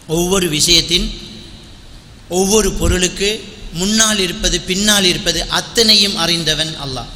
ஒவ்வொரு விஷயத்தின் ஒவ்வொரு பொருளுக்கு முன்னால் இருப்பது பின்னால் இருப்பது அத்தனையும் அறிந்தவன் அல்லாஹ்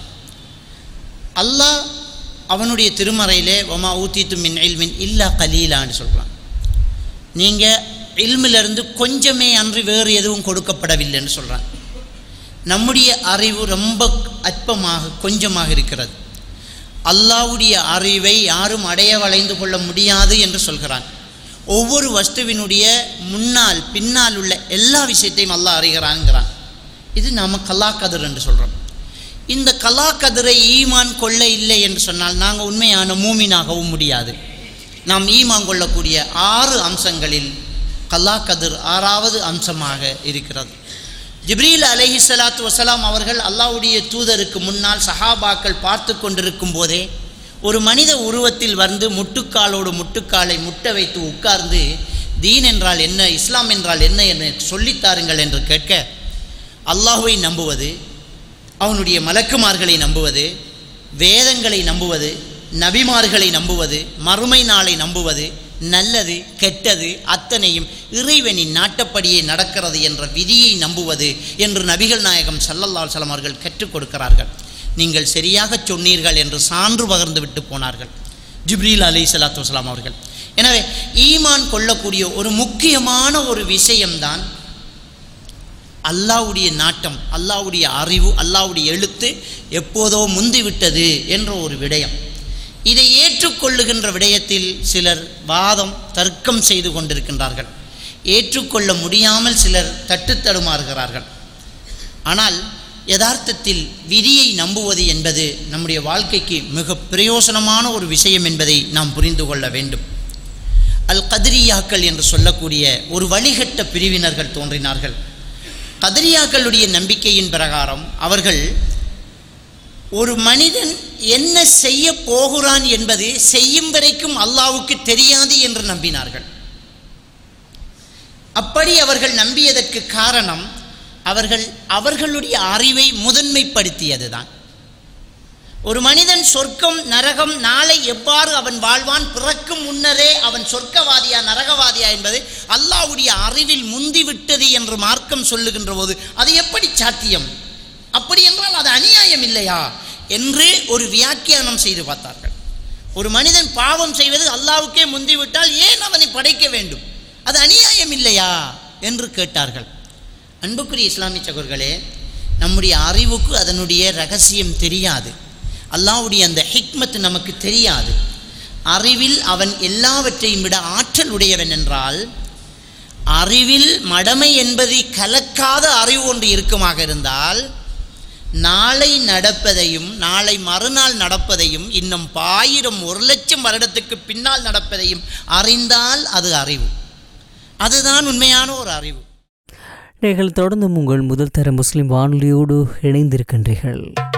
அல்லாஹ் அவனுடைய திருமறையிலே ஒமா ஊத்தித்து மின் இல்மின் இல்லா கலீலான்னு சொல்கிறான் நீங்கள் இல்மிலிருந்து கொஞ்சமே அன்றி வேறு எதுவும் கொடுக்கப்படவில்லைன்னு சொல்கிறான் நம்முடைய அறிவு ரொம்ப அற்பமாக கொஞ்சமாக இருக்கிறது அல்லாவுடைய அறிவை யாரும் அடைய வளைந்து கொள்ள முடியாது என்று சொல்கிறான் ஒவ்வொரு வஸ்துவினுடைய முன்னால் பின்னால் உள்ள எல்லா விஷயத்தையும் அல்லாஹ் அறிகிறான்ங்கிறான் இது நாம் கலாக்கதிர் என்று சொல்கிறோம் இந்த கலாக்கதிரை ஈமான் கொள்ள இல்லை என்று சொன்னால் நாங்கள் உண்மையான மூமினாகவும் முடியாது நாம் ஈமான் கொள்ளக்கூடிய ஆறு அம்சங்களில் கலாக்கதிர் ஆறாவது அம்சமாக இருக்கிறது ஜிப்ரீல் அலஹி சலாத்து வசலாம் அவர்கள் அல்லாவுடைய தூதருக்கு முன்னால் சஹாபாக்கள் பார்த்து கொண்டிருக்கும் போதே ஒரு மனித உருவத்தில் வந்து முட்டுக்காலோடு முட்டுக்காலை முட்ட வைத்து உட்கார்ந்து தீன் என்றால் என்ன இஸ்லாம் என்றால் என்ன என்று சொல்லித்தாருங்கள் என்று கேட்க அல்லாஹுவை நம்புவது அவனுடைய மலக்குமார்களை நம்புவது வேதங்களை நம்புவது நபிமார்களை நம்புவது மறுமை நாளை நம்புவது நல்லது கெட்டது அத்தனையும் இறைவனின் நாட்டப்படியே நடக்கிறது என்ற விதியை நம்புவது என்று நபிகள் நாயகம் சல்லல்லா சலம் அவர்கள் கற்றுக் கொடுக்கிறார்கள் நீங்கள் சரியாக சொன்னீர்கள் என்று சான்று பகர்ந்து விட்டு போனார்கள் ஜிப்ரீல் அலி சலாத்து வலாம் அவர்கள் எனவே ஈமான் கொள்ளக்கூடிய ஒரு முக்கியமான ஒரு விஷயம்தான் அல்லாவுடைய நாட்டம் அல்லாவுடைய அறிவு அல்லாவுடைய எழுத்து எப்போதோ முந்திவிட்டது என்ற ஒரு விடயம் இதை ஏற்றுக்கொள்ளுகின்ற விடயத்தில் சிலர் வாதம் தர்க்கம் செய்து கொண்டிருக்கின்றார்கள் ஏற்றுக்கொள்ள முடியாமல் சிலர் தட்டுத்தடுமாறுகிறார்கள் ஆனால் யதார்த்தத்தில் விதியை நம்புவது என்பது நம்முடைய வாழ்க்கைக்கு மிக பிரயோசனமான ஒரு விஷயம் என்பதை நாம் புரிந்து கொள்ள வேண்டும் அல் கதிரியாக்கள் என்று சொல்லக்கூடிய ஒரு வழிகட்ட பிரிவினர்கள் தோன்றினார்கள் கதிரியாக்களுடைய நம்பிக்கையின் பிரகாரம் அவர்கள் ஒரு மனிதன் என்ன செய்ய போகிறான் என்பது செய்யும் வரைக்கும் அல்லாவுக்கு தெரியாது என்று நம்பினார்கள் அப்படி அவர்கள் நம்பியதற்கு காரணம் அவர்கள் அவர்களுடைய அறிவை முதன்மைப்படுத்தியதுதான் ஒரு மனிதன் சொர்க்கம் நரகம் நாளை எவ்வாறு அவன் வாழ்வான் பிறக்கும் முன்னரே அவன் சொர்க்கவாதியா நரகவாதியா என்பது அல்லாவுடைய அறிவில் முந்திவிட்டது என்று மார்க்கம் சொல்லுகின்ற போது அது எப்படி சாத்தியம் அப்படி என்றால் அது அநியாயம் இல்லையா என்று ஒரு வியாக்கியானம் செய்து பார்த்தார்கள் ஒரு மனிதன் பாவம் செய்வது அல்லாவுக்கே முந்திவிட்டால் ஏன் அவனை படைக்க வேண்டும் அது அநியாயம் இல்லையா என்று கேட்டார்கள் அன்புக்குரிய இஸ்லாமிய சகோர்களே நம்முடைய அறிவுக்கு அதனுடைய ரகசியம் தெரியாது அல்லாவுடைய அந்த ஹிக்மத் நமக்கு தெரியாது அறிவில் அவன் எல்லாவற்றையும் விட ஆற்றல் உடையவன் என்றால் அறிவில் மடமை என்பதை கலக்காத அறிவு ஒன்று இருக்குமாக இருந்தால் நாளை நடப்பதையும் நாளை மறுநாள் நடப்பதையும் இன்னும் ஆயிரம் ஒரு லட்சம் வருடத்துக்கு பின்னால் நடப்பதையும் அறிந்தால் அது அறிவு அதுதான் உண்மையான ஒரு அறிவு நீங்கள் தொடர்ந்து உங்கள் முதல் தர முஸ்லிம் வானொலியோடு இணைந்திருக்கின்றீர்கள்